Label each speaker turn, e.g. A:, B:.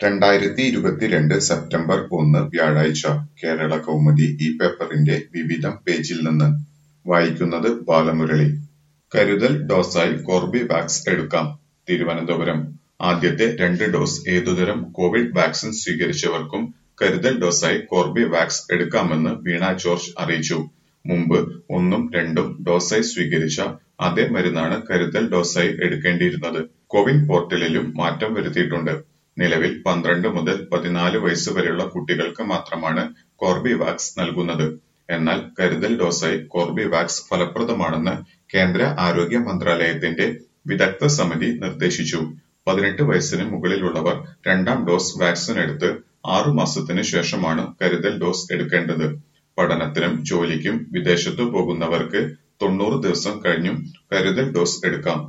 A: രണ്ടായിരത്തി ഇരുപത്തിരണ്ട് സെപ്റ്റംബർ ഒന്ന് വ്യാഴാഴ്ച കേരള കൗമുദി ഈ പേപ്പറിന്റെ വിവിധം പേജിൽ നിന്ന് വായിക്കുന്നത് ബാലമുരളി കരുതൽ ഡോസായി കോർബിവാക്സ് എടുക്കാം തിരുവനന്തപുരം ആദ്യത്തെ രണ്ട് ഡോസ് ഏതുതരം കോവിഡ് വാക്സിൻ സ്വീകരിച്ചവർക്കും കരുതൽ ഡോസായി കോർബിവാക്സ് എടുക്കാമെന്ന് വീണ ജോർജ് അറിയിച്ചു മുമ്പ് ഒന്നും രണ്ടും ഡോസായി സ്വീകരിച്ച അതേ മരുന്നാണ് കരുതൽ ഡോസായി എടുക്കേണ്ടിയിരുന്നത് കോവിൻ പോർട്ടലിലും മാറ്റം വരുത്തിയിട്ടുണ്ട് നിലവിൽ പന്ത്രണ്ട് മുതൽ പതിനാല് വയസ്സ് വരെയുള്ള കുട്ടികൾക്ക് മാത്രമാണ് കോർബിവാക്സ് നൽകുന്നത് എന്നാൽ കരുതൽ ഡോസായി കോർബിവാക്സ് ഫലപ്രദമാണെന്ന് കേന്ദ്ര ആരോഗ്യ മന്ത്രാലയത്തിന്റെ വിദഗ്ധ സമിതി നിർദ്ദേശിച്ചു പതിനെട്ട് വയസ്സിന് മുകളിലുള്ളവർ രണ്ടാം ഡോസ് വാക്സിൻ എടുത്ത് ആറു മാസത്തിന് ശേഷമാണ് കരുതൽ ഡോസ് എടുക്കേണ്ടത് പഠനത്തിനും ജോലിക്കും വിദേശത്തു പോകുന്നവർക്ക് തൊണ്ണൂറ് ദിവസം കഴിഞ്ഞും കരുതൽ ഡോസ് എടുക്കാം